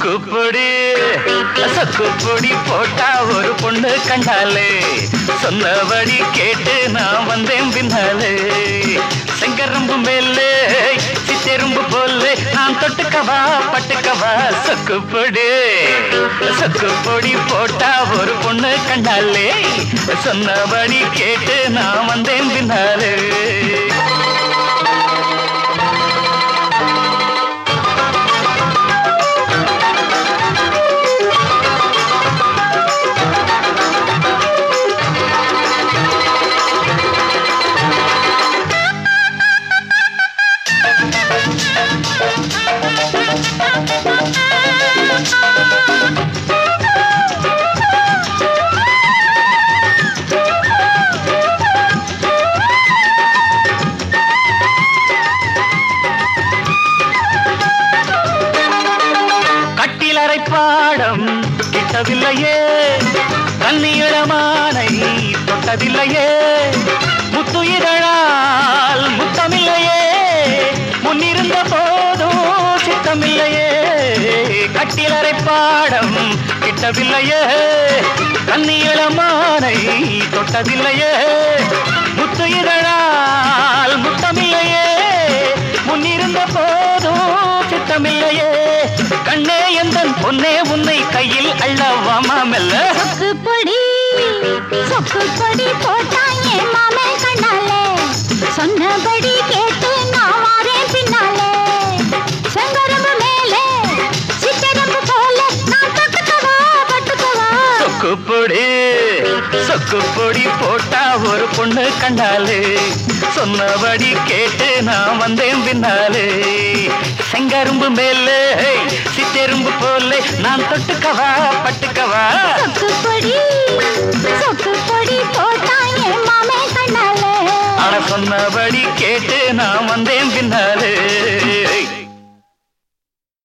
சொக்கு பொடி சொக்கு பொடி போட்டா ஒரு பொண்ணு கண்டாலே சொன்னபடி கேட்டு நான் வந்தேன் பின்னாலே செங்கரம்பு மேலே சித்தெரும்பு போலே நான் தொட்டுக்கவா பட்டுக்கவா சொக்கு பொடி சொக்கு பொடி போட்டா ஒரு பொண்ணு கண்டாலே சொன்னபடி கேட்டு நான் வந்தேன் பின்னாலே கட்டிலறை பாடம் கிட்டவில்லையே கண்ணியிடமானை தொட்டதில்லையே முத்துயிரழால் முத்தமில்லையே முன்னிருந்த போதும் சித்தமில்லையே கட்டிலறை பாடம் கிட்டவில்லையே கண்ணியிடமானை தொட்டதில்லையே முத்துயிரழால் முத்தமில்லையே முன்னிருந்த போதும் சித்தமில்லையே கண்ணே எந்தன் பொன்னே உன்னை கையில் அள்ளவாமா மெல்ல சொக்கு பொடி சொக்கு பொடி போட்டாயே மாமே கண்ணாலே சொன்னபடி கேட்டு நான் வாரேன் பின்னாலே செங்கரம்பு மேலே சித்தரம்பு போல நான் தொட்டுக்கவா பட்டுக்கவா சொக்கு பொடி சொக்கு பொடி போட்டா ஒரு பொண்ணு கண்டாலே சொன்னபடி கேட்டு நான் வந்தேன் பின்னாலே செங்கரும்பு மேலே சித்தெரும்பு போல நான் தொட்டுக்கவா பட்டுக்கவா சொக்கு பொடி சொக்கு பொடி போட்டாயே மாமே கண்ணாலே ஆனா சொன்னபடி கேட்டு நான் வந்தேன் பின்னாலே